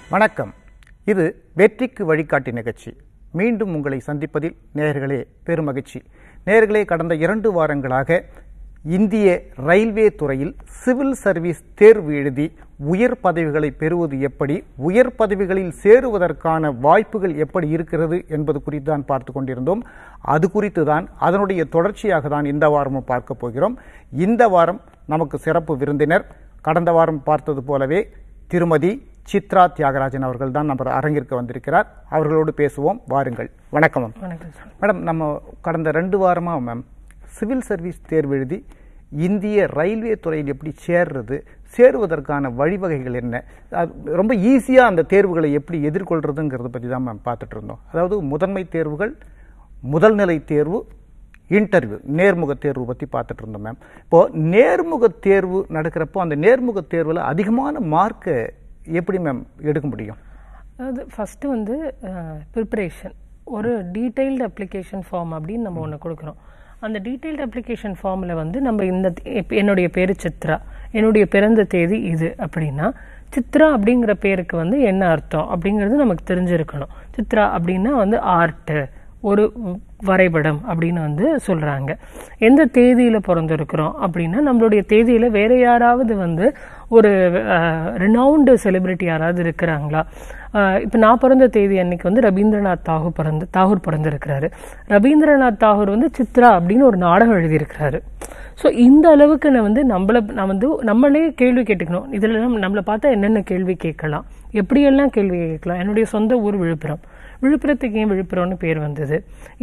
வணக்கம் இது வெற்றிக்கு வழிகாட்டி நிகழ்ச்சி மீண்டும் உங்களை சந்திப்பதில் நேயர்களே பெருமகிழ்ச்சி நேயர்களே கடந்த இரண்டு வாரங்களாக இந்திய ரயில்வே துறையில் சிவில் சர்வீஸ் தேர்வு எழுதி உயர் பதவிகளை பெறுவது எப்படி உயர் பதவிகளில் சேருவதற்கான வாய்ப்புகள் எப்படி இருக்கிறது என்பது குறித்து தான் பார்த்து கொண்டிருந்தோம் அது குறித்து தான் அதனுடைய தொடர்ச்சியாக தான் இந்த வாரமும் பார்க்க போகிறோம் இந்த வாரம் நமக்கு சிறப்பு விருந்தினர் கடந்த வாரம் பார்த்தது போலவே திருமதி சித்ரா தியாகராஜன் அவர்கள் தான் நம்ம அரங்கிற்கு வந்திருக்கிறார் அவர்களோடு பேசுவோம் வாருங்கள் வணக்கம் மேம் வணக்கம் சார் மேடம் நம்ம கடந்த ரெண்டு வாரமா மேம் சிவில் சர்வீஸ் தேர்வு எழுதி இந்திய ரயில்வே துறையில் எப்படி சேர்றது சேருவதற்கான வழிவகைகள் என்ன அது ரொம்ப ஈஸியாக அந்த தேர்வுகளை எப்படி எதிர்கொள்றதுங்கிறத பற்றி தான் மேம் பார்த்துட்டு இருந்தோம் அதாவது முதன்மை தேர்வுகள் முதல் நிலை தேர்வு இன்டர்வியூ நேர்முக தேர்வு பற்றி பார்த்துட்டு இருந்தோம் மேம் இப்போது நேர்முக தேர்வு நடக்கிறப்போ அந்த நேர்முக தேர்வில் அதிகமான மார்க்கை எப்படி மேம் எடுக்க முடியும் அதாவது ஃபஸ்ட்டு வந்து ப்ரிப்பரேஷன் ஒரு டீட்டெயில்டு அப்ளிகேஷன் ஃபார்ம் அப்படின்னு நம்ம ஒன்று கொடுக்குறோம் அந்த டீட்டெயில்டு அப்ளிகேஷன் ஃபார்மில் வந்து நம்ம இந்த இப்ப என்னுடைய பேர் சித்ரா என்னுடைய பிறந்த தேதி இது அப்படின்னா சித்ரா அப்படிங்கிற பேருக்கு வந்து என்ன அர்த்தம் அப்படிங்கிறது நமக்கு தெரிஞ்சிருக்கணும் சித்ரா அப்படின்னா வந்து ஆர்ட்டு ஒரு வரைபடம் அப்படின்னு வந்து சொல்றாங்க எந்த தேதியில பிறந்திருக்கிறோம் அப்படின்னா நம்மளுடைய தேதியில வேற யாராவது வந்து ஒரு ரினவுண்டு செலிபிரிட்டி யாராவது இருக்கிறாங்களா இப்போ நான் பிறந்த தேதி அன்னைக்கு வந்து ரவீந்திரநாத் தாகூர் பிறந்து தாகூர் பிறந்திருக்கிறாரு ரவீந்திரநாத் தாகூர் வந்து சித்ரா அப்படின்னு ஒரு நாடகம் எழுதியிருக்கிறாரு ஸோ இந்த அளவுக்கு நான் வந்து நம்மளை நான் வந்து நம்மளே கேள்வி கேட்டுக்கணும் இதில் நம்மளை பார்த்தா என்னென்ன கேள்வி கேட்கலாம் எப்படியெல்லாம் கேள்வி கேட்கலாம் என்னுடைய சொந்த ஊர் விழுப்புரம் விழுப்புரத்துக்கு ஏன் விழுப்புரம்னு பேர் வந்தது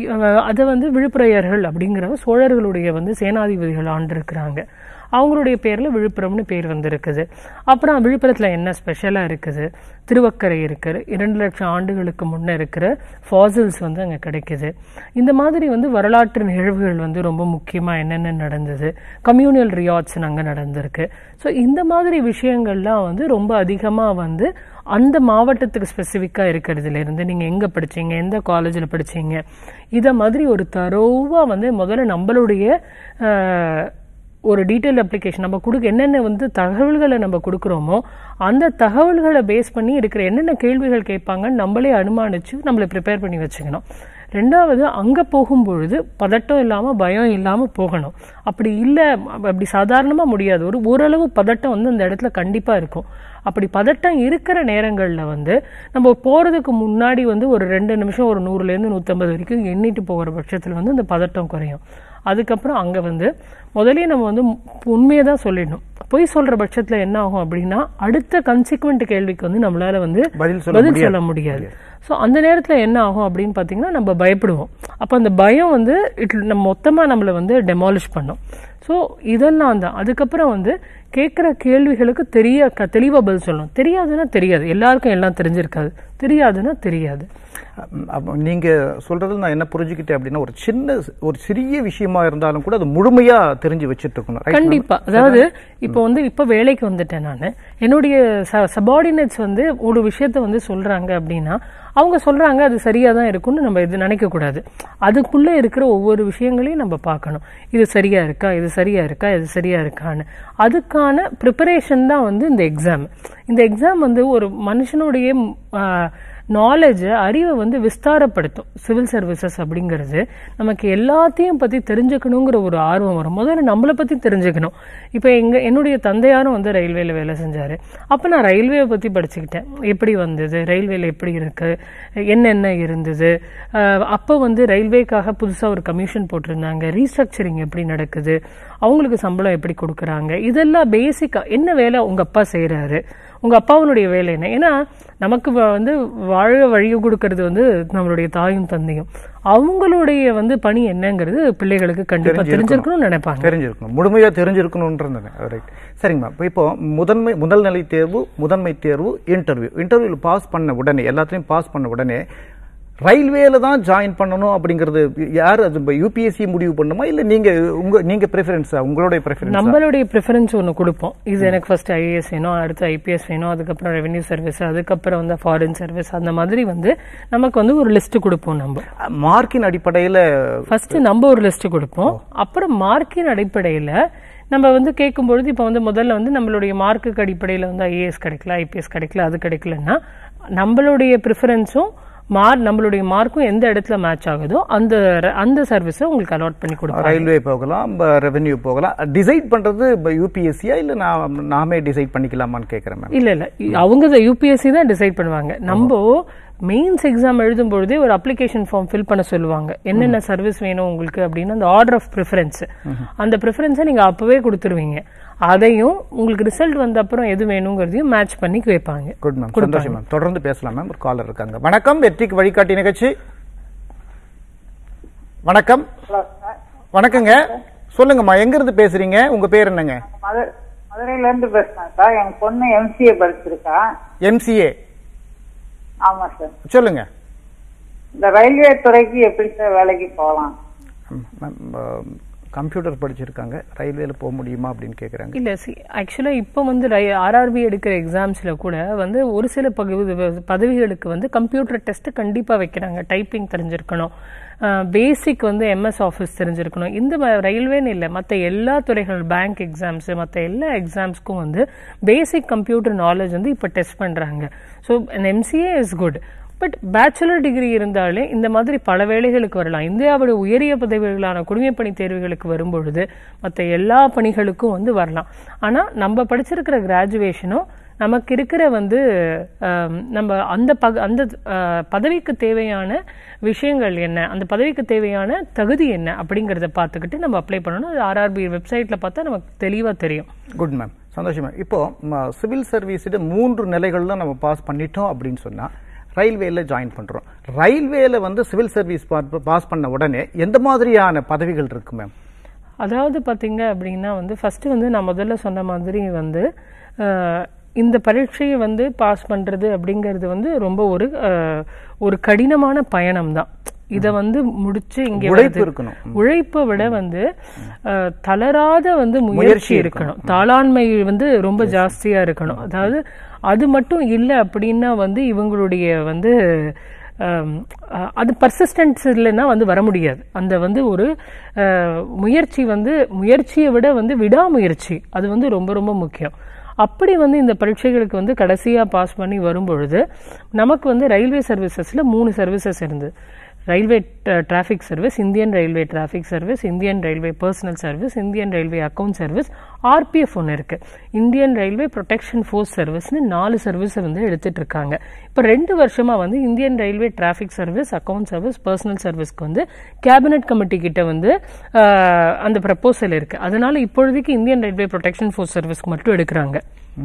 அதை வந்து விழுப்புரையர்கள் அப்படிங்கிற சோழர்களுடைய வந்து சேனாதிபதிகள் ஆண்டிருக்கிறாங்க அவங்களுடைய பேரில் விழுப்புரம்னு பேர் வந்திருக்குது அப்புறம் விழுப்புரத்தில் என்ன ஸ்பெஷலாக இருக்குது திருவக்கரை இருக்குது இரண்டு லட்சம் ஆண்டுகளுக்கு முன்னே இருக்கிற ஃபாசில்ஸ் வந்து அங்கே கிடைக்குது இந்த மாதிரி வந்து வரலாற்று நிகழ்வுகள் வந்து ரொம்ப முக்கியமாக என்னென்ன நடந்தது கம்யூனியல் ரியாட்ஸ் அங்கே நடந்திருக்கு ஸோ இந்த மாதிரி விஷயங்கள்லாம் வந்து ரொம்ப அதிகமாக வந்து அந்த மாவட்டத்துக்கு ஸ்பெசிஃபிக்காக இருக்கிறதுலேருந்து நீங்கள் எங்கே படிச்சீங்க எந்த காலேஜில் படிச்சீங்க இதை மாதிரி ஒரு தரோவாக வந்து முதல்ல நம்மளுடைய ஒரு டீட்டெயில் அப்ளிகேஷன் நம்ம கொடுக்க என்னென்ன வந்து தகவல்களை நம்ம கொடுக்குறோமோ அந்த தகவல்களை பேஸ் பண்ணி இருக்கிற என்னென்ன கேள்விகள் கேட்பாங்கன்னு நம்மளே அனுமானிச்சு நம்மளை ப்ரிப்பேர் பண்ணி வச்சுக்கணும் ரெண்டாவது அங்கே போகும்பொழுது பதட்டம் இல்லாமல் பயம் இல்லாமல் போகணும் அப்படி இல்லை அப்படி சாதாரணமாக முடியாது ஒரு ஓரளவு பதட்டம் வந்து அந்த இடத்துல கண்டிப்பாக இருக்கும் அப்படி பதட்டம் இருக்கிற நேரங்களில் வந்து நம்ம போகிறதுக்கு முன்னாடி வந்து ஒரு ரெண்டு நிமிஷம் ஒரு நூறுலேருந்து நூற்றம்பது வரைக்கும் எண்ணிட்டு போகிற பட்சத்தில் வந்து அந்த பதட்டம் குறையும் அதுக்கப்புறம் அங்கே வந்து முதலே நம்ம வந்து உண்மையை தான் சொல்லிடணும் பொய் சொல்ற பட்சத்தில் என்ன ஆகும் அப்படின்னா அடுத்த கன்சிக்வெண்ட் கேள்விக்கு வந்து நம்மளால வந்து பதில் சொல்ல பதில் சொல்ல முடியாது ஸோ அந்த நேரத்தில் என்ன ஆகும் அப்படின்னு பார்த்தீங்கன்னா நம்ம பயப்படுவோம் அப்போ அந்த பயம் வந்து இட் நம்ம மொத்தமாக நம்மளை வந்து டெமாலிஷ் பண்ணும் ஸோ இதெல்லாம் தான் அதுக்கப்புறம் வந்து கேட்குற கேள்விகளுக்கு தெரிய க தெளிவாக பதில் சொல்லணும் தெரியாதுன்னா தெரியாது எல்லாருக்கும் எல்லாம் தெரிஞ்சிருக்காது தெரியாதுன்னா தெரியாது அப்போ நீங்க சொல்றதுல நான் என்ன புரிஞ்சுக்கிட்டேன் அப்படின்னா ஒரு சின்ன ஒரு சிறிய விஷயமா இருந்தாலும் கூட அது முழுமையா தெரிஞ்சு வச்சுட்டு இருக்கணும் right? கண்டிப்பா அதாவது இப்போ வந்து இப்ப வேலைக்கு வந்துட்டேன் நான் என்னுடைய சபார்டினேட்ஸ் வந்து ஒரு விஷயத்த வந்து சொல்றாங்க அப்படின்னா அவங்க சொல்றாங்க அது சரியா தான் இருக்கும்னு நம்ம இது நினைக்க கூடாது அதுக்குள்ள இருக்கிற ஒவ்வொரு விஷயங்களையும் நம்ம பார்க்கணும் இது சரியா இருக்கா இது சரியா இருக்கா இது சரியா இருக்கான்னு அதுக்கான ப்ரிப்பரேஷன் தான் வந்து இந்த எக்ஸாம் இந்த எக்ஸாம் வந்து ஒரு மனுஷனுடைய நாலேஜ் அறிவை வந்து விஸ்தாரப்படுத்தும் சிவில் சர்வீசஸ் அப்படிங்கிறது நமக்கு எல்லாத்தையும் பற்றி தெரிஞ்சுக்கணுங்கிற ஒரு ஆர்வம் வரும் முதல்ல நம்மளை பற்றி தெரிஞ்சுக்கணும் இப்போ எங்கள் என்னுடைய தந்தையாரும் வந்து ரயில்வேல வேலை செஞ்சார் அப்போ நான் ரயில்வேவை பற்றி படிச்சுக்கிட்டேன் எப்படி வந்தது ரயில்வேல எப்படி இருக்கு என்னென்ன இருந்தது அப்போ வந்து ரயில்வேக்காக புதுசாக ஒரு கமிஷன் போட்டிருந்தாங்க ரீஸ்ட்ரக்சரிங் எப்படி நடக்குது அவங்களுக்கு சம்பளம் எப்படி கொடுக்குறாங்க இதெல்லாம் பேசிக்காக என்ன வேலை உங்கள் அப்பா செய்கிறாரு உங்க அப்பாவனுடைய வேலை என்ன ஏன்னா நமக்கு வந்து வாழ வழி கொடுக்கறது வந்து நம்மளுடைய தாயும் தந்தையும் அவங்களுடைய வந்து பணி என்னங்கிறது பிள்ளைகளுக்கு கண்டிப்பா தெரிஞ்சிருக்கணும்னு நினைப்பாங்க தெரிஞ்சிருக்கணும் முழுமையா தெரிஞ்சிருக்கணும்ன்றது ரைட் சரிங்க மேம் இப்போ முதன்மை முதல் நிலை தேர்வு முதன்மை தேர்வு இன்டர்வியூ இன்டர்வியூல பாஸ் பண்ண உடனே எல்லாத்தையும் பாஸ் பண்ண உடனே ரயில்வேல தான் ஜாயின் பண்ணணும் அப்படிங்கிறது யார் அது யூபிஎஸ்சி முடிவு பண்ணுமா இல்ல நீங்க உங்க நீங்க ப்ரிஃபரன்ஸா உங்களுடைய ப்ரிஃபரன்ஸ் நம்மளுடைய ப்ரிஃபரன்ஸ் ஒன்று கொடுப்போம் இது எனக்கு ஃபர்ஸ்ட் ஐஏஎஸ் வேணும் அடுத்து ஐபிஎஸ் வேணும் அதுக்கப்புறம் ரெவென்யூ சர்வீஸ் அதுக்கப்புறம் வந்து ஃபாரின் சர்வீஸ் அந்த மாதிரி வந்து நமக்கு வந்து ஒரு லிஸ்ட் கொடுப்போம் நம்ம மார்க்கின் அடிப்படையில ஃபர்ஸ்ட் நம்ம ஒரு லிஸ்ட் கொடுப்போம் அப்புறம் மார்க்கின் அடிப்படையில நம்ம வந்து கேட்கும்பொழுது இப்போ வந்து முதல்ல வந்து நம்மளுடைய மார்க்குக்கு அடிப்படையில் வந்து ஐஏஎஸ் கிடைக்கல ஐபிஎஸ் கிடைக்கல அது கிடைக்கலன்னா நம்மளுடைய ப்ரிஃபரன்ஸும் மார்க் நம்மளுடைய மார்க்கும் எந்த இடத்துல மேட்ச் ஆகுதோ அந்த அந்த சர்வீஸை உங்களுக்கு அலாட் பண்ணி கொடுப்பாங்க ரயில்வே போகலாம் ரெவென்யூ போகலாம் டிசைட் பண்றது யூபிஎஸ்சியா இல்ல நான் நாமே டிசைட் பண்ணிக்கலாமான்னு கேட்கறேன் மேம் இல்ல இல்ல அவங்க யூபிஎஸ்சி தான் டிசைட் பண்ணுவாங்க நம்ம மெயின்ஸ் எக்ஸாம் எழுதும் பொழுதே ஒரு அப்ளிகேஷன் ஃபார்ம் ஃபில் பண்ண சொல்லுவாங்க என்னென்ன சர்வீஸ் வேணும் உங்களுக்கு அப்படின்னு அந்த ஆர்டர் ஆஃப் ப்ரிஃபரன்ஸ் அந்த ப்ரிஃபரன்ஸை நீங்க அப்பவே கொடுத்துருவீங்க அதையும் உங்களுக்கு ரிசல்ட் வந்த அப்புறம் எது வேணுங்கிறதையும் மேட்ச் பண்ணி வைப்பாங்க குட் மேம் சந்தோஷம் மேம் தொடர்ந்து பேசலாம் மேம் ஒரு காலர் இருக்காங்க வணக்கம் வெற்றிக்கு வழிகாட்டி நிகழ்ச்சி வணக்கம் ஹலோ சார் வணக்கங்க சொல்லுங்கம்மா எங்க இருந்து பேசுறீங்க உங்க பேர் என்னங்க மது மதுரையில இருந்து பேசுறேன் சார் என் பொண்ணு எம்சிஏ படிச்சிருக்கா எம்சிஏ ஆமா சார் சொல்லுங்க இந்த ரயில்வே துறைக்கு எப்படி சார் வேலைக்கு போகலாம் மேம் கம்ப்யூட்டர் படிச்சிருக்காங்க ரயில்வேல போக முடியுமா அப்படின்னு கேக்குறாங்க இல்ல சி ஆக்சுவலா இப்போ வந்து ஆர்ஆர்பி எடுக்கிற எக்ஸாம்ஸ்ல கூட வந்து ஒரு சில பகுதி பதவிகளுக்கு வந்து கம்ப்யூட்டர் டெஸ்ட் கண்டிப்பா வைக்கிறாங்க டைப்பிங் தெரிஞ்சிருக்கணும் பேசிக் வந்து எம்எஸ் ஆஃபீஸ் தெரிஞ்சிருக்கணும் இந்த ம- ரயில்வேன்னு இல்லை மற்ற எல்லா துறைகள் பேங்க் எக்ஸாம்ஸ் மற்ற எல்லா எக்ஸாம்ஸ்க்கும் வந்து பேசிக் கம்ப்யூட்டர் நாலேஜ் வந்து இப்போ டெஸ்ட் பண்றாங்க so MCA is good but bachelor degree இருந்தாலே இந்த மாதிரி பல வேலைகளுக்கு வரலாம் இந்தியாவுடைய உயரிய பதவிகளான குடிமைப்பணி தேர்வுகளுக்கு வரும்பொழுது மற்ற எல்லா பணிகளுக்கும் வந்து வரலாம் ஆனா நம்ம படிச்சிருக்கிற கிராஜுவேஷனும் நமக்கு இருக்கிற வந்து ஆம், நம்ம அந்த பக அந்த ஆ, பதவிக்கு தேவையான விஷயங்கள் என்ன அந்த பதவிக்கு தேவையான தகுதி என்ன அப்படிங்கறத பார்த்துக்கிட்டு நம்ம அப்ளை பண்ணணும் அது ஆர்ஆர்பி வெப்சைட்ல பார்த்தா நமக்கு தெளிவா தெரியும் குட் மேம் சந்தோஷம் மேம் இப்போ சிவில் சர்வீஸில் மூன்று நிலைகள்ல நம்ம பாஸ் பண்ணிட்டோம் அப்படின்னு சொன்னா ரயில்வேல ஜாயின் பண்றோம் ரயில்வேல வந்து சிவில் சர்வீஸ் பாஸ் பண்ண உடனே எந்த மாதிரியான பதவிகள் இருக்கு மேம் அதாவது பாத்தீங்க அப்படின்னா வந்து ஃபர்ஸ்ட் வந்து நான் முதல்ல சொன்ன மாதிரி வந்து அஹ், இந்த பரீட்சையை வந்து பாஸ் பண்றது அப்படிங்கிறது வந்து ரொம்ப ஒரு அஹ், ஒரு கடினமான பயணம் தான் இத வந்து முடிச்சு இங்க உழைப்பு வருது. இருக்கணும். உழைப்பை விட வந்து அஹ், தளராத வந்து முயற்சி முயற்சி இருக்கணும் தாளாண்மை வந்து ரொம்ப ஜாஸ்தியா இருக்கணும் அதாவது அது மட்டும் இல்லை அப்படின்னா வந்து இவங்களுடைய வந்து ஆம், அஹ், அது பர்சிஸ்டன்ஸ் இல்லைன்னா வந்து வர முடியாது அந்த வந்து ஒரு அஹ், முயற்சி வந்து முயற்சியை விட வந்து விடாமுயற்சி அது வந்து ரொம்ப ரொம்ப முக்கியம் அப்படி வந்து இந்த பரீட்சைகளுக்கு வந்து கடைசியா பாஸ் பண்ணி வரும்பொழுது நமக்கு வந்து ரயில்வே சர்வீசஸ்ல மூணு சர்வீசஸ் இருந்தது railway traffic service Indian railway traffic service Indian railway personnel service Indian railway account service RPF ஒன்று இருக்கு இந்தியன் ரயில்வே ப்ரொடெக்ஷன் ஃபோர்ஸ் சர்வீஸ்னு நாலு சர்வீஸை வந்து எடுத்துட்டு இருக்காங்க இப்போ ரெண்டு வருஷமா வந்து Indian railway traffic service account service personnel சர்வீஸ்க்கு வந்து கேபினெட் கமிட்டி கிட்ட வந்து ஆஹ், அந்த ப்ரப்போசல் இருக்கு அதனால இப்பொழுதைக்கு இந்தியன் ரயில்வே ப்ரொடெக்ஷன் ஃபோர்ஸ் சர்வீஸ்க்கு மட்டும் எடுக்கிறாங்க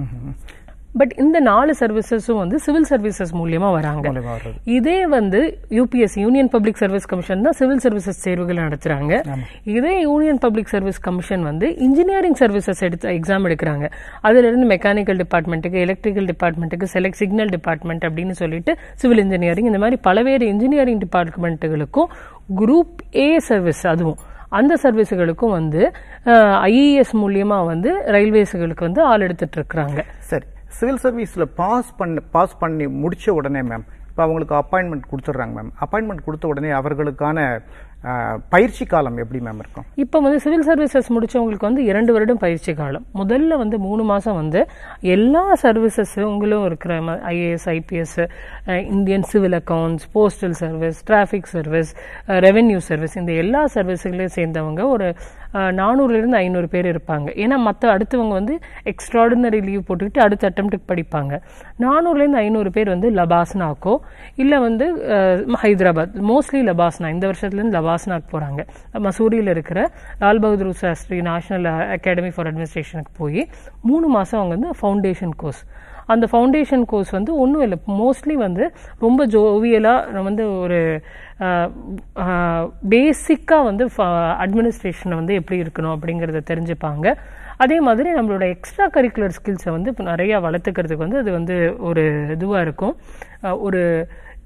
பட் இந்த நாலு சர்வீசஸும் வந்து சிவில் சர்வீசஸ் மூலியமா வராங்க மூலியமா வர்றது. இதே வந்து UPSC union public service commission தான் சிவில் சர்வீசஸ் தேர்வுகள் நடத்துறாங்க இதே யூனியன் பப்ளிக் சர்வீஸ் கமிஷன் வந்து இன்ஜினியரிங் சர்வீசஸ் எடுத்து எக்ஸாம் எடுக்கிறாங்க அதுல இருந்து மெக்கானிக்கல் டிபார்ட்மெண்ட்டுக்கு எலக்ட்ரிக்கல் டிபார்ட்மெண்ட்டுக்கு செலக்ட் சிக்னல் டிபார்ட்மெண்ட் அப்படின்னு சொல்லிட்டு சிவில் இன்ஜினியரிங் இந்த மாதிரி பலவேறு இன்ஜினியரிங் டிபார்ட்மெண்ட்டுகளுக்கும் குரூப் ஏ சர்வீஸ் அதுவும் அந்த சர்வீஸுகளுக்கும் வந்து ஐஏஎஸ் மூலியமா வந்து ரயில்வேஸுகளுக்கு வந்து ஆள் எடுத்துட்டு இருக்கிறாங்க சரி சிவில் சர்வீஸ்ல பாஸ் பண்ண பாஸ் பண்ணி முடிச்ச உடனே மேம் இப்போ அவங்களுக்கு அப்பாயின்மெண்ட் கொடுத்துட்றாங்க மேம் அப்பாயின்மெண்ட் கொடுத்த உடனே அவர்களுக்கான அஹ், பயிற்சி காலம் எப்படி மேம் இருக்கும் இப்போ வந்து சிவில் சர்வீசஸ் முடிச்சவங்களுக்கு வந்து இரண்டு வருடம் பயிற்சி காலம் முதல்ல வந்து மூணு மாசம் வந்து எல்லா சர்வீசஸ் உங்களும் இருக்கிற IAS IPS Indian civil accounts postal service traffic service revenue service இந்த எல்லா சர்வீஸுகளையும் சேர்ந்தவங்க ஒரு அஹ், 400 இருந்து ஐநூறு பேர் இருப்பாங்க ஏன்னா மற்ற அடுத்தவங்க வந்து எக்ஸ்ட்ராடினரி லீவ் போட்டுக்கிட்டு அடுத்த அட்டம்ப்ட்டுக்கு படிப்பாங்க நானூறுலேருந்து ஐநூறு பேர் வந்து லபாஸ்னாக்கோ இல்லை வந்து அஹ், ஹைதராபாத் மோஸ்ட்லி லபாஸ்னா இந்த வருஷத்துலேருந்து லபாஸ்னாக்கு போகிறாங்க மசூரியில் இருக்கிற Lal Bahadur Shastri national academy for அட்மினிஸ்ட்ரேஷனுக்கு போய் மூணு மாதம் அவங்க வந்து ஃபவுண்டேஷன் கோர்ஸ் அந்த ஃபவுண்டேஷன் கோர்ஸ் வந்து ஒன்றும் இல்லை மோஸ்ட்லி வந்து ரொம்ப ஜோவியலாக வந்து ஒரு பேசிக்காக வந்து அட்மினிஸ்ட்ரேஷனை வந்து எப்படி இருக்கணும் அப்படிங்கிறத தெரிஞ்சுப்பாங்க அதே மாதிரி நம்மளோட எக்ஸ்ட்ரா கரிக்குலர் ஸ்கில்ஸை வந்து இப்போ நிறையா வளர்த்துக்கிறதுக்கு வந்து அது வந்து ஒரு இதுவாக இருக்கும் அஹ், ஒரு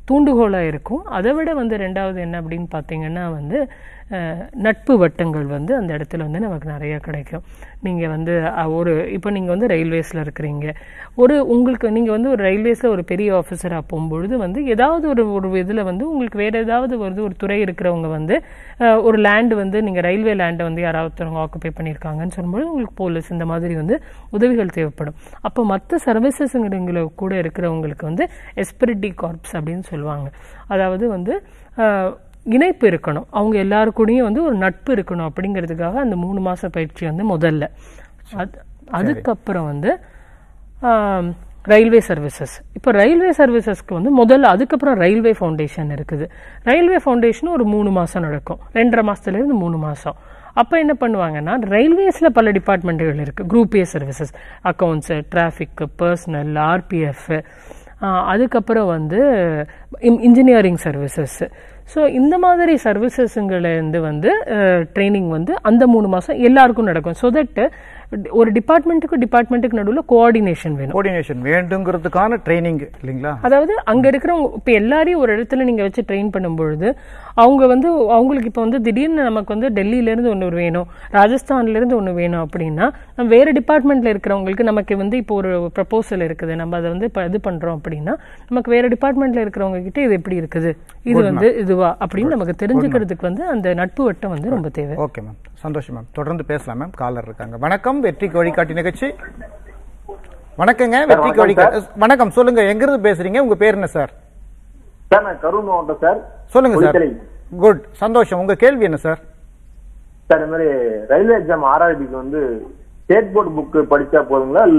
தூண்டுகோலாக இருக்கும் அதை விட வந்து ரெண்டாவது என்ன அப்படின்னு பார்த்தீங்கன்னா வந்து அஹ், நட்பு வட்டங்கள் வந்து அந்த இடத்துல வந்து நமக்கு நிறைய கிடைக்கும் நீங்கள் வந்து அஹ், ஒரு இப்போ நீங்கள் வந்து ரயில்வேஸில் இருக்கிறீங்க ஒரு உங்களுக்கு நீங்கள் வந்து ஒரு ரயில்வேஸில் ஒரு பெரிய ஆஃபீஸராக போகும்பொழுது வந்து ஏதாவது ஒரு ஒரு இதில் வந்து உங்களுக்கு வேறு ஏதாவது வருது ஒரு துறை இருக்கிறவங்க வந்து அஹ், ஒரு லேண்டு வந்து நீங்கள் ரயில்வே லேண்டை வந்து யாராவது ஒருத்தவங்க ஆக்குபை பண்ணியிருக்காங்கன்னு சொல்லும்போது உங்களுக்கு போலீஸ் இந்த மாதிரி வந்து உதவிகள் தேவைப்படும் அப்போ மற்ற சர்வீசஸ்ங்கிற கூட இருக்கிறவங்களுக்கு வந்து எஸ்பிரிட்டி கார்ப்ஸ் அப்படின்னு சொல்லுவாங்க அதாவது வந்து அஹ், இணைப்பு இருக்கணும் அவங்க எல்லாரு கூடயும் வந்து ஒரு நட்பு இருக்கணும் அப்படிங்கிறதுக்காக அந்த மூணு மாச பயிற்சி வந்து முதல்ல அது அதுக்கப்புறம் வந்து ஆம், ரயில்வே சர்வீசஸ் இப்போ ரயில்வே சர்வீசஸ்க்கு வந்து முதல்ல அதுக்கப்புறம் ரயில்வே ஃபவுண்டேஷன் இருக்குது ரயில்வே ஃபவுண்டேஷன் ஒரு மூணு மாசம் நடக்கும் ரெண்டரை மாசத்துல இருந்து மூணு மாசம் அப்போ என்ன பண்ணுவாங்கன்னா ரயில்வேஸில் பல டிபார்ட்மெண்ட்டுகள் இருக்குது group A services accounts traffic personnel RPF அதுக்கப்புறம் வந்து இன்ஜினியரிங் சர்வீசஸ் ஸோ இந்த மாதிரி சர்வீசஸ்ங்களிருந்து வந்து ட்ரைனிங் வந்து அந்த மூணு மாதம் எல்லாருக்கும் நடக்கும் ஸோ தட் ஒரு டிபார்ட்மெண்ட்டுக்கு டிபார்ட்மெண்ட்டுக்கு நடுவில் கோஆர்டினேஷன் வேணும் கோஆர்டினேஷன் வேண்டுங்கிறதுக்கான ட்ரைனிங் இல்லைங்களா அதாவது அங்க இருக்கிறவங்க இப்ப எல்லாரையும் ஒரு இடத்துல நீங்க வச்சு ட்ரெயின் பண்ணும்பொழுது அவங்க வந்து அவங்களுக்கு இப்ப வந்து திடீர்னு நமக்கு வந்து டெல்லியில இருந்து ஒண்ணு வேணும் ராஜஸ்தான்ல இருந்து ஒண்ணு வேணும் அப்படின்னா நம்ம வேற டிபார்ட்மெண்ட்ல இருக்கிறவங்களுக்கு நமக்கு வந்து இப்போ ஒரு ப்ரப்போசல் இருக்குது நம்ம அதை வந்து இப்ப இது பண்றோம் அப்படின்னா நமக்கு வேற டிபார்ட்மெண்ட்ல இருக்கிறவங்க கிட்ட இது எப்படி இருக்குது இது வந்து இதுவா அப்படின்னு நமக்கு தெரிஞ்சுக்கிறதுக்கு வந்து அந்த நட்பு வட்டம் வந்து ரொம்ப தேவை ஓகே மேம் சந்தோஷம் மேம் தொடர்ந்து பேசலாம் மேம் காலர் இருக்காங்க வணக்கம் வெற்றிக்கு வழிகாட்டி நிகழ்ச்சி வணக்கங்க வெற்றிக்கு வழிகாட்டி வணக்கம் சொல்லுங்க எங்கிருந்து பேசுறீங்க உங்க பேர் என்ன சார் சார் நான் கரூர் மாவட்டம் சார் சொல்லுங்க சார் குளித்தலை. குட் சந்தோஷம் உங்க கேள்வி என்ன சார் சார் இந்த மாதிரி ரயில்வே எக்ஸாம் ஆர்ஆர்பிக்கு வந்து ஸ்டேட் போர்டு புக் படிச்சா போதுங்களா இல்ல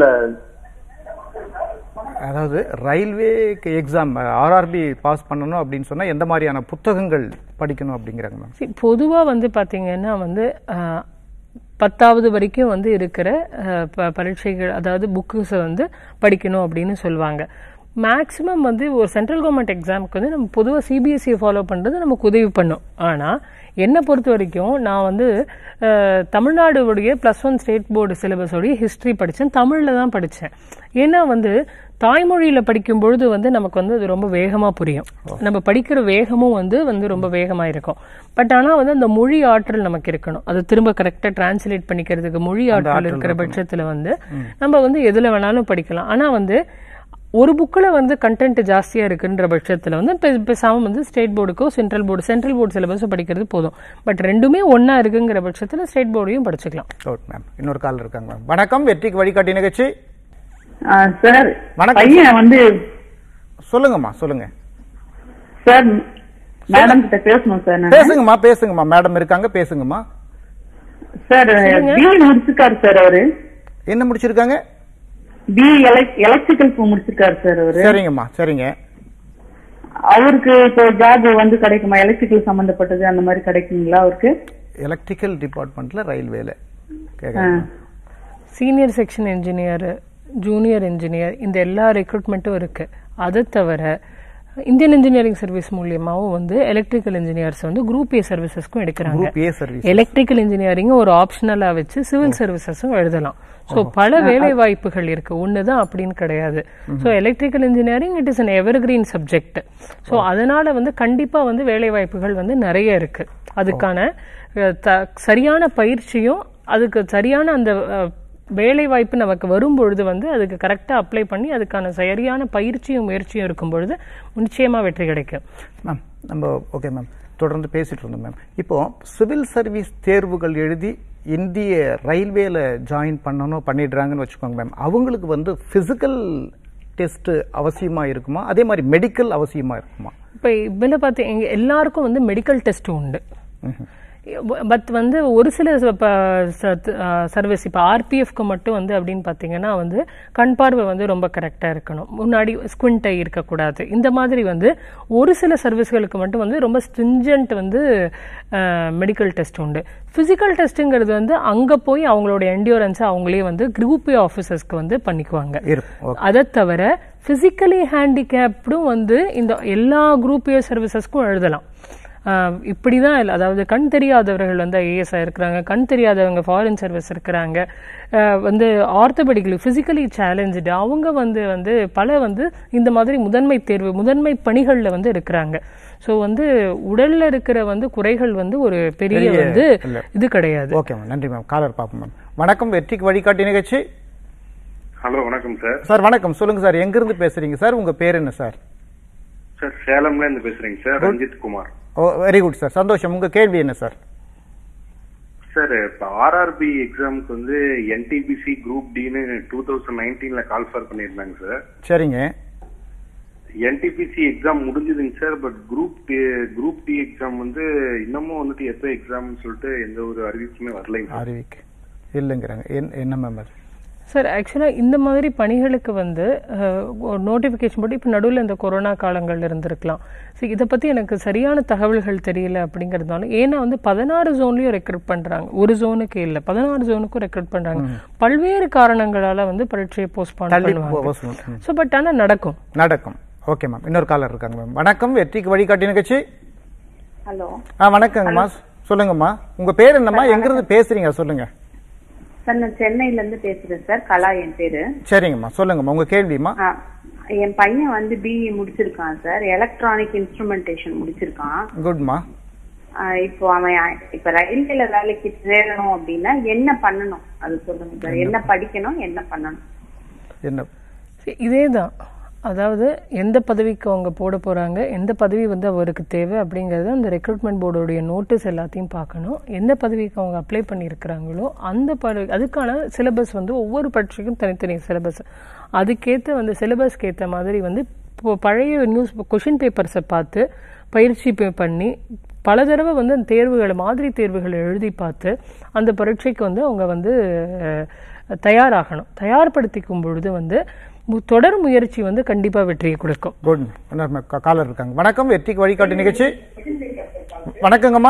அதாவது ரயில்வேக்கு எக்ஸாம் ஆர்ஆர்பி பாஸ் பண்ணணும் அப்படின்னு சொன்னா எந்த மாதிரியான புத்தகங்கள் படிக்கணும் அப்படிங்கிறாங்க மேம் See, பொதுவா வந்து பாத்தீங்கன்னா வந்து ஆஹ், பத்தாவது வரைக்கும் வந்து இருக்கிற ஆஹ், ப- பரீட்சைகள் அதாவது புக்ஸை வந்து படிக்கணும் அப்படின்னு சொல்லுவாங்க மேக்ஸிமம் வந்து ஒரு சென்ட்ரல் கவர்மெண்ட் எக்ஸாமுக்கு வந்து நம்ம பொதுவாக சிபிஎஸ்சி ஃபாலோ பண்ணுறது நமக்கு உதவி பண்ணும் ஆனால் என்னை பொறுத்த வரைக்கும் நான் வந்து அஹ், தமிழ்நாடுடைய ப்ளஸ் ஒன் ஸ்டேட் போர்டு சிலபஸோடைய ஹிஸ்ட்ரி படித்தேன் தமிழில் தான் படித்தேன் ஏன்னா வந்து தாய்மொழியில் படிக்கும் பொழுது வந்து நமக்கு வந்து அது ரொம்ப வேகமாக புரியும் நம்ம படிக்கிற வேகமும் வந்து வந்து ரொம்ப வேகமாக இருக்கும் பட் ஆனால் வந்து அந்த மொழி ஆற்றல் நமக்கு இருக்கணும் அது திரும்ப கரெக்டாக டிரான்ஸ்லேட் பண்ணிக்கிறதுக்கு மொழி ஆற்றல் இருக்கிற பட்சத்தில் வந்து நம்ம வந்து எதில் வேணாலும் படிக்கலாம் ஆனால் வந்து ஒரு புக்கில் வந்து கண்டென்ட் ஜாஸ்தியாக இருக்குன்ற பட்சத்தில் வந்து பெ- பேசாம வந்து ஸ்டேட் போர்டுக்கோ சென்ட்ரல் போர்டு சென்ட்ரல் போர்டு சிலபஸோ படிக்கிறது போதும் பட் ரெண்டுமே ஒன்றா இருக்குங்கிற பட்சத்தில் ஸ்டேட் போர்டையும் படிச்சுக்கலாம் ஓகே மேம் இன்னொரு கால் இருக்காங்க மேம் வணக்கம் வெற்றிக்கு வழிகாட்டி நிகழ்ச்சி சார் வணக்கம். பையன் வந்து சொல்லுங்கம்மா சொல்லுங்க சார் மேடம் கிட்ட பேசணும் சார் நான் பேசுங்கம்மா பேசுங்கம்மா மேடம் இருக்காங்க பேசுங்கம்மா சார் பிஇ முடிச்சிருக்காரு சார் அவரு என்ன முடிச்சிருக்காங்க பிஇ எலக்ட்ரிக்கல் முடிச்சிருக்காரு சார் அவரு சரிங்கம்மா சரிங்க அவருக்கு இப்போ ஜாப் வந்து கிடைக்குமா எலக்ட்ரிக்கல் சம்பந்தப்பட்டது அந்த மாதிரி கிடைக்குங்களா அவருக்கு எலக்ட்ரிக்கல் டிபார்ட்மெண்ட்ல ரயில்வேல கேட்குறேன் senior section engineer junior engineer இந்த எல்லா ரெக்ரூட்மெண்ட்டும் இருக்கு அதை தவிர இந்தியன் இன்ஜினியரிங் சர்வீஸ் மூலியமாவும் வந்து எலக்ட்ரிக்கல் இன்ஜினியர்ஸ் வந்து குரூப் ஏ சர்வீசஸ்க்கும் எடுக்கிறாங்க group A service electrical engineering ஒரு ஆப்ஷனலா வச்சு சிவில் சர்வீசஸும் எழுதலாம் சோ பல வேலை வாய்ப்புகள் இருக்கு ஒண்ணுதான் அப்படின்னு கிடையாது so electrical engineering it is an evergreen subject so அதனால வந்து கண்டிப்பா வந்து வேலை வாய்ப்புகள் வந்து நிறைய இருக்கு அதுக்கான அஹ், த- சரியான பயிற்சியும் அதுக்கு சரியான அந்த அஹ், வேலை வாய்ப்பு நமக்கு வரும் பொழுது வந்து அதுக்கு கரெக்டா அப்ளை பண்ணி அதுக்கான சரியான பயிற்சியும் முயற்சியும் இருக்கும் பொழுது நிச்சயமா வெற்றி கிடைக்கும் மேம் நம்ம ஓகே மேம் தொடர்ந்து பேசிட்டு இருந்தோம் மேம் இப்போ சிவில் சர்வீஸ் தேர்வுகள் எழுதி இந்திய ரயில்வேல ஜாயின் பண்ணணும் பண்ணிடுறாங்கன்னு வச்சுக்கோங்க மேம் அவங்களுக்கு வந்து பிசிக்கல் டெஸ்ட் அவசியமா இருக்குமா அதே மாதிரி மெடிக்கல் அவசியமா இருக்குமா இப்போ இதில் பார்த்து எங்க எல்லாருக்கும் வந்து மெடிக்கல் டெஸ்ட் உண்டு பட் வந்து ஒரு சில சர்வீஸ் இப்போ ஆர்பிஎஃப்க்கு மட்டும் வந்து அப்படின்னு பார்த்தீங்கன்னா வந்து கண் பார்வை வந்து ரொம்ப கரெக்டாக இருக்கணும் முன்னாடி ஸ்குவிண்ட் ஐ இருக்கக்கூடாது இந்த மாதிரி வந்து ஒரு சில சர்வீஸ்களுக்கு மட்டும் வந்து ரொம்ப ஸ்ட்ரிஞ்சன்ட் வந்து மெடிக்கல் டெஸ்ட் உண்டு ஃபிசிக்கல் டெஸ்ட்டுங்கிறது வந்து அங்கே போய் அவங்களோட என்டியூரன்ஸை அவங்களே வந்து குரூப் ஏ ஆஃபீஸர்ஸ்க்கு வந்து பண்ணிக்குவாங்க இருக்கும் ஓகே அதை தவிர பிசிக்கலி ஹேண்டிகேப்டும் வந்து இந்த எல்லா குரூப் ஏ சர்வீசஸ்க்கும் எழுதலாம் ஆஹ் இப்படிதான் இல்ல அதாவது கண் தெரியாதவர்கள் வந்து ஐஏஎஸ் இருக்கிறாங்க கண் தெரியாதவங்க ஃபாரின் சர்வீஸ் இருக்கிறாங்க ஆஹ் வந்து ஆர்த்தபெடிக்கலி பிசிக்கலி சேலஞ்சு அவங்க வந்து வந்து பல வந்து இந்த மாதிரி முதன்மை தேர்வு முதன்மை பணிகள்ல வந்து இருக்கிறாங்க சோ வந்து உடல்ல இருக்கிற வந்து குறைகள் வந்து ஒரு பெரிய பெரிய வந்து இல்ல. இது கிடையாது ஓகே மேம் நன்றி மேம் காலர் பார்ப்போம் மேம் வணக்கம் வெற்றிக்கு வழிகாட்டி நிகழ்ச்சி ஹலோ வணக்கம் சார் சார் வணக்கம் சொல்லுங்க சார் எங்கிருந்து பேசுறீங்க சார் உங்க பேர் என்ன சார் சார் சேலம்ல இருந்து பேசுறேங்க sir Ranjith Kumar oh very good sir சந்தோஷம் உங்க கேள்வி என்ன சார் சார் இப்ப ஆர்ஆர்பி எக்ஸாமுக்கு வந்து என்டிபிசி குரூப் டின்னு டூ தௌசண்ட் நைன்டீன்ல கால் ஃபார் பண்ணியிருந்தாங்க சார் சரிங்க என்டிபிசி எக்ஸாம் முடிஞ்சதுங்க sir but group group D exam வந்து இன்னமும் வந்துட்டு எப்போ எக்ஸாம்னு சொல்லிட்டு எந்த ஒரு அறிவிப்புமே வரலைங்க சார் அறிவிக்கு இல்லைங்கிறாங்க என்- என்ன மேம் அது சார் ஆக்சுவலாக இந்த மாதிரி பணிகளுக்கு வந்து அஹ், ஒரு நோட்டிஃபிகேஷன் போட்டு இப்போ நடுவில் இந்த கொரோனா காலங்கள் இருந்திருக்கலாம் ஸோ இதை பற்றி எனக்கு சரியான தகவல்கள் தெரியல அப்படிங்கிறதுனால ஏன்னா வந்து பதினாறு ஜோன்லையும் ரெக்ரூட் பண்ணுறாங்க ஒரு ஜோனுக்கு இல்லை பதினாறு ஜோனுக்கும் ரெக்ரூட் பண்ணுறாங்க பல்வேறு காரணங்களால வந்து பரீட்சையை போஸ்ட்பான் தள்ளி பண்ணுவாங்க போஸ்ட் ம். ஸோ பட் ஆனால் நடக்கும் நடக்கும் ஓகே மேம் இன்னொரு காலர் இருக்காங்க மேம் வணக்கம் வெற்றிக்கு வழிகாட்டி நிகழ்ச்சி ஹலோ ஆ வணக்கங்கம்மா சொல்லுங்கம்மா உங்க பேர் என்னம்மா எங்கிருந்து பேசுறீங்க சொல்லுங்க சார் நான் சென்னையில இருந்து பேசுறேன் சார் கலா என் பேரு சரிங்கம்மா சொல்லுங்கம்மா உங்க கேள்விம்மா ஆ, என் பையன் வந்து பிஇ முடிச்சிருக்கான் சார் எலக்ட்ரானிக் இன்ஸ்ட்ருமெண்டேஷன் முடிச்சிருக்கான் குட்மா ஆ, இப்போ அவன் இப்ப ரயில்வேல வேலைக்கு சேரணும் அப்படின்னா என்ன பண்ணணும் அது சொல்லுங்க சார் என்ன படிக்கணும் என்ன பண்ணணும் என்ன இதே தான் அதாவது எந்த பதவிக்கு அவங்க போட போறாங்க எந்த பதவி வந்து அவருக்கு தேவை அப்படிங்கறது அந்த ரெக்ரூட்மெண்ட் போர்டுடைய நோட்டீஸ் எல்லாத்தையும் பார்க்கணும் எந்த பதவிக்கு அவங்க அப்ளை பண்ணியிருக்கிறாங்களோ அந்த பதவி அதுக்கான சிலபஸ் வந்து ஒவ்வொரு பரீட்சைக்கும் தனித்தனி சிலபஸ் அதுக்கேற்ற வந்து சிலபஸ்க்கு ஏற்ற மாதிரி வந்து இப்போ பழைய நியூஸ் கொஷின் பேப்பர்ஸை பார்த்து பயிற்சி பே- பண்ணி பல தடவை வந்து அந்த தேர்வுகளை மாதிரி தேர்வுகளை எழுதி பார்த்து அந்த பரீட்சைக்கு வந்து அவங்க வந்து அஹ், தயாராகணும் தயார்படுத்திக்கும் பொழுது வந்து மு- தொடர் முயற்சி வந்து கண்டிப்பா வெற்றியை கொடுக்கும் குட் இன்னொரு காலர் இருக்காங்க வணக்கம் வெற்றிக்கு வழிகாட்டி நிகழ்ச்சி வணக்கங்கம்மா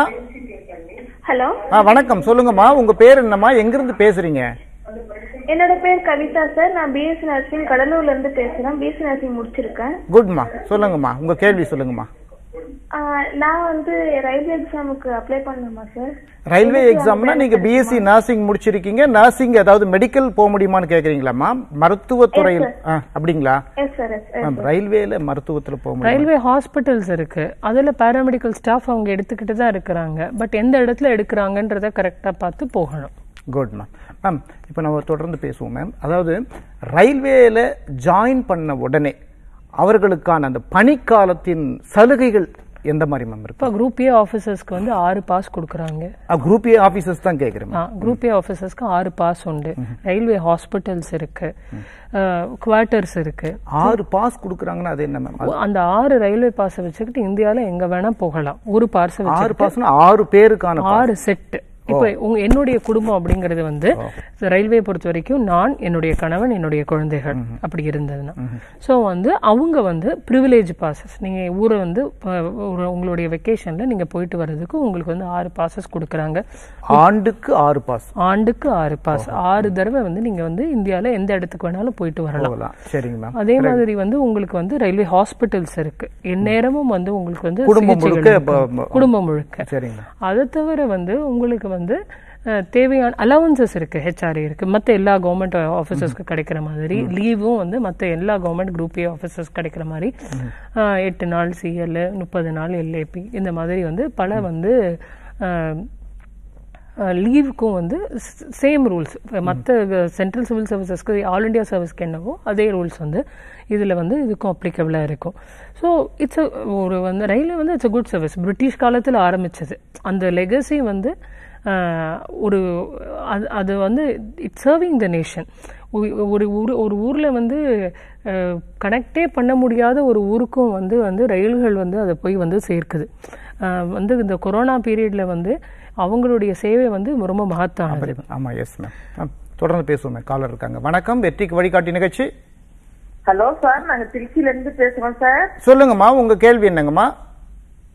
ஹலோ ஆ வணக்கம் சொல்லுங்கம்மா உங்க பேர் என்னம்மா எங்கிருந்து பேசுறீங்க என்னோட பேர் கவிதா சார் நான் பிஎஸ்சி நர்சிங் கடலூர்ல இருந்து பேசுறேன் பிஎஸ்சி நர்சிங் முடிச்சிருக்கேன் குட்மா சொல்லுங்கம்மா உங்க கேள்வி சொல்லுங்கம்மா ஆஹ் நான் வந்து ரயில்வே எக்ஸாமுக்கு அப்ளை பண்ணணுமா சார் ரயில்வே எக்ஸாம்னா நீங்க பிஎஸ்சி நர்சிங் முடிச்சிருக்கீங்க நர்சிங் ஏதாவது மெடிக்கல் போக முடியுமான்னு கேக்குறீங்களாம்மா மருத்துவத்துறையில் ஆ, அப்படிங்களா எஸ் சார் எஸ் மேம் ரயில்வேல மருத்துவத்துல போக முடியும் ரயில்வே ஹாஸ்பிட்டல்ஸ் இருக்கு அதுல பாராமெடிக்கல் ஸ்டாஃப் அவங்க எடுத்துக்கிட்டு தான் இருக்கிறாங்க பட் எந்த இடத்துல எடுக்கிறாங்கன்றத கரெக்டா பார்த்து போகணும் குட் மேம் மேம் இப்போ நம்ம தொடர்ந்து பேசுவோம் மேம் அதாவது ரயில்வேல ஜாயின் பண்ண உடனே அவர்களுக்கான அந்த பணிக்காலத்தின் சலுகைகள் எந்த மாதிரி மேம் இருக்கு இப்போ குரூப் ஏ ஆஃபீஸர்ஸ்க்கு வந்து ஆறு பாஸ் கொடுக்குறாங்க குரூப் ஏ ஆபீசர்ஸ் தான் கேட்குறேன் குரூப் ஏ ஆஃபீஸர்ஸ்க்கு ஆறு பாஸ் உண்டு ரயில்வே ஹாஸ்பிட்டல்ஸ் இருக்கு குவார்ட்டர்ஸ் இருக்கு ஆறு பாஸ் கொடுக்குறாங்கன்னா அது என்ன மேம் அந்த ஆறு ரயில்வே பாஸை வச்சுக்கிட்டு இந்தியால எங்க வேணா போகலாம் ஒரு பார்சல் ஆறு பாஸ்னா ஆறு பேருக்கான pass. ஆறு செட் இப்போ உங்க என்னுடைய குடும்பம் அப்படிங்கிறது வந்து ரயில்வே பொறுத்த வரைக்கும் நான் என்னுடைய கணவன் என்னுடைய குழந்தைகள் அப்படி இருந்ததுன்னா சோ வந்து அவங்க வந்து ப்ரிவிலேஜ் பாசஸ் நீங்க ஊரை வந்து இப்ப ஒரு உங்களுடைய வெக்கேஷன்ல நீங்க போயிட்டு வர்றதுக்கு உங்களுக்கு வந்து ஆறு பாசஸ் கொடுக்குறாங்க ஆண்டுக்கு ஆறு பாஸ் ஆண்டுக்கு ஆறு பாஸ் ஆறு தடவை வந்து நீங்க வந்து இந்தியால எந்த இடத்துக்கு வேணாலும் போயிட்டு வரலாம் போகலாம் சரிங்க மேம் அதே மாதிரி வந்து உங்களுக்கு வந்து ரயில்வே ஹாஸ்பிட்டல்ஸ் இருக்கு எந்நேரமும் வந்து உங்களுக்கு வந்து குடும்பம் சிகிச்சைகள் முழுக்க இருக்கு. ப- ப- குடும்பம் முழுக்க சரிங்க அதை தவிர வந்து உங்களுக்கு வந்து அஹ், தேவையான அலவன்சஸ் இருக்கு ஹெச்ஆர்ஏ இருக்கு மத்த எல்லா கவர்மெண்ட் ஆஃபீஸர்ஸ்க்கு கிடைக்கிற மாதிரி லீவும் வந்து மத்த எல்லா கவர்மெண்ட் குரூப் ஏ ஆஃபீஸர்ஸ் கிடைக்கிற மாதிரி அஹ், எட்டு நாள் சிஎல் முப்பது நாள் எல்ஏபி இந்த மாதிரி வந்து பல வந்து லீவுக்கும் வந்து சேம் ரூல்ஸ் மற்ற சென்ட்ரல் சிவில் சர்வீசஸ்க்கு ஆல் இண்டியா சர்வீஸ்க்கு என்னவோ அதே ரூல்ஸ் வந்து இதில் வந்து இதுக்கும் அப்ளிகபிளாக இருக்கும் ஸோ இட்ஸ் ஒரு வந்து ரயில்வே வந்து it's a good service British காலத்தில் ஆரம்பிச்சது அந்த லெகசி வந்து ஆஹ், ஒரு அது அது வந்து இட்ஸ் சர்விங் த நேஷன் ஒரு ஊர் ஒரு ஊரில் வந்து கனெக்டே பண்ண முடியாத ஒரு ஊருக்கும் வந்து வந்து ரயில்கள் வந்து அதை போய் வந்து சேர்க்குது ஆஹ், வந்து இந்த கொரோனா பீரியடில் வந்து அவங்களுடைய சேவை வந்து ரொம்ப மகத்தானது அப்படி ஆமா எஸ் மேம் மேம் தொடர்ந்து பேசுவோம் மேம் காலர் இருக்காங்க வணக்கம் வெற்றிக்கு வழிகாட்டி நிகழ்ச்சி ஹலோ சார் நாங்க திருச்சியில இருந்து பேசுறோம் சார் சொல்லுங்கம்மா உங்க கேள்வி என்னங்கம்மா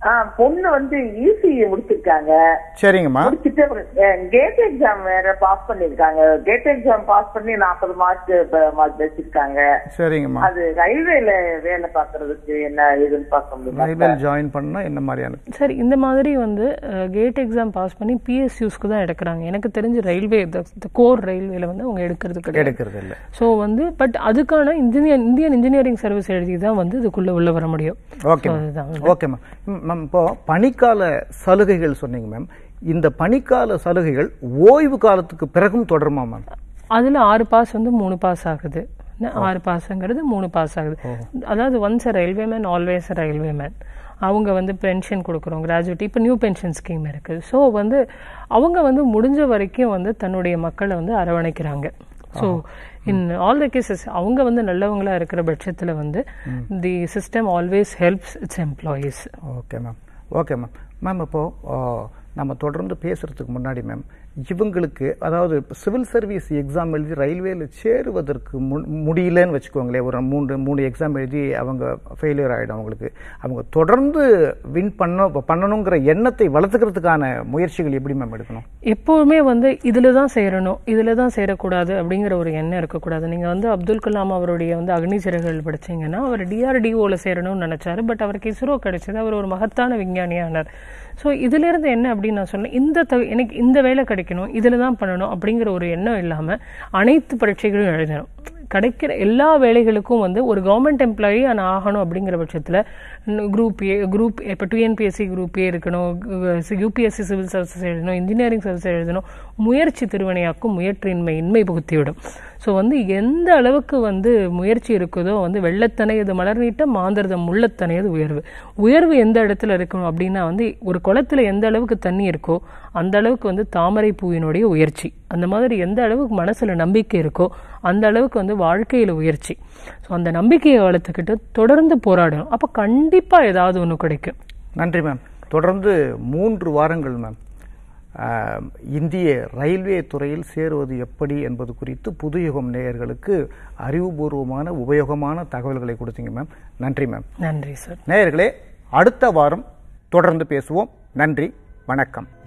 ஆ, பொண்ணு வந்து இசிஇ முடிச்சிருக்காங்க சரிங்கம்மா முடிச்சுட்டு கேட் எக்ஸாம் வேற பாஸ் பண்ணிருக்காங்க கேட் எக்ஸாம் பாஸ் பண்ணி நாற்பது மார்க் மார்க் வச்சிருக்காங்க சரிங்கம்மா அது ரயில்வேல வேலை பாக்குறதுக்கு என்ன ஏதுன்னு பார்க்க முடியுமா ரயில்வேல் ஜாயின் பண்ணா என்ன மாதிரியான சரி இந்த மாதிரி வந்து கேட் எக்ஸாம் பாஸ் பண்ணி பிஎஸ்யூஸ்க்கு தான் எடுக்கிறாங்க எனக்கு தெரிஞ்சு ரயில்வே கோர் ரயில்வேல வந்து அவங்க எடுக்கிறது கிடையாது எடுக்கிறது இல்ல ஸோ வந்து பட் அதுக்கான இன்ஜினியர் இந்தியன் இன்ஜினியரிங் சர்வீஸ் எழுதி தான் வந்து இதுக்குள்ள உள்ள வர முடியும் ஓகே So, அதுதான் வந்து. ஓகே மேம் மேம் இப்போ பனிக்கால சலுகைகள் சொன்னீங்க மேம் இந்த பனிக்கால சலுகைகள் ஓய்வு காலத்துக்கு பிறகும் தொடருமா மேம் அதுல ஆறு பாஸ் வந்து மூணு பாஸ் ஆகுது என்ன, ஆறு பாஸ்ங்கிறது மூணு பாஸ் ஆகுது அதாவது once railway man always railway man அவங்க வந்து பென்ஷன் கொடுக்குறோம் கிராஜுவேட் இப்போ நியூ பென்ஷன் ஸ்கீம் இருக்கு ஸோ வந்து அவங்க வந்து முடிஞ்ச வரைக்கும் வந்து தன்னுடைய மக்களை வந்து அரவணைக்கிறாங்க so in all the cases அவங்க வந்து நல்லவங்களா இருக்கிற பட்சத்தில் வந்து the system always helps its employees okay ma'am okay ma'am ma'am இப்போ ஆ, நம்ம தொடர்ந்து பேசுறதுக்கு முன்னாடி மேம் இவங்களுக்கு அதாவது சிவில் சர்வீஸ் எக்ஸாம் எழுதி ரயில்வேல சேருவதற்கு மு- முடியலன்னு வச்சுக்கோங்களேன் ஒரு மூன்று மூணு எக்ஸாம் எழுதி அவங்க ஃபெயிலியர் ஆகிடும் அவங்களுக்கு அவங்க தொடர்ந்து வின் பண்ண பண்ணணுங்கிற எண்ணத்தை வளர்த்துக்கிறதுக்கான முயற்சிகள் எப்படி மேம் எடுக்கணும் எப்பவுமே வந்து இதுல தான் சேரணும் இதுல தான் சேரக்கூடாது அப்படிங்கிற ஒரு எண்ணம் இருக்கக்கூடாது நீங்க வந்து அப்துல் கலாம் அவருடைய வந்து அக்னி சிறகுகள் படிச்சீங்கன்னா அவர் டிஆர்டிஓல சேரணும்னு நினைச்சாரு பட் அவருக்கு இஸ்ரோ கிடைச்சது அவர் ஒரு மகத்தான விஞ்ஞானியானார் ஸோ இதுல இருந்து என்ன அப்படின்னு நான் சொன்னேன் இந்த த- எனக்கு இந்த வேலை கிடைக்கணும் இதுல தான் பண்ணணும் அப்படிங்கிற ஒரு எண்ணம் இல்லாம அனைத்து பரீட்சைகளும் எழுதணும் கிடைக்கிற எல்லா வேலைகளுக்கும் வந்து ஒரு கவர்மெண்ட் எம்ப்ளாயி நான் ஆகணும் அப்படிங்கிற பட்சத்தில் குரூப் ஏ குரூப் இப்போ டிஎன்பிஎஸ்சி குரூப் ஏ இருக்கணும் யூபிஎஸ்சி சிவில் சர்வீசஸ் எழுதணும் இன்ஜினியரிங் சர்வீஸ் எழுதணும் முயற்சி திருவினையாக்கும் முயற்றின்மை இன்மை புகுத்திவிடும் ஸோ வந்து எந்த அளவுக்கு வந்து முயற்சி இருக்குதோ வந்து வெள்ளத்தனையது மலர் நீட்ட மாந்தர்தம் முள்ளத்தனையது உயர்வு உயர்வு எந்த இடத்துல இருக்கணும் அப்படின்னா வந்து ஒரு குளத்துல எந்த அளவுக்கு தண்ணி இருக்கோ அந்த அளவுக்கு வந்து தாமரை பூவினுடைய உயர்ச்சி அந்த மாதிரி எந்த அளவுக்கு மனசுல நம்பிக்கை இருக்கோ அந்த அளவுக்கு வந்து வாழ்க்கையில உயர்ச்சி ஸோ அந்த நம்பிக்கையை வளர்த்துக்கிட்டு தொடர்ந்து போராடணும் அப்போ கண்டிப்பா ஏதாவது ஒன்று கிடைக்கும் நன்றி மேம் தொடர்ந்து மூன்று வாரங்கள் மேம் ஆஹ், இந்திய ரயில்வே துறையில் சேருவது எப்படி என்பது குறித்து புதுயுகம் நேயர்களுக்கு அறிவுபூர்வமான உபயோகமான தகவல்களை கொடுத்தீங்க மேம் நன்றி மேம் நன்றி சார் நேயர்களே அடுத்த வாரம் தொடர்ந்து பேசுவோம் நன்றி வணக்கம்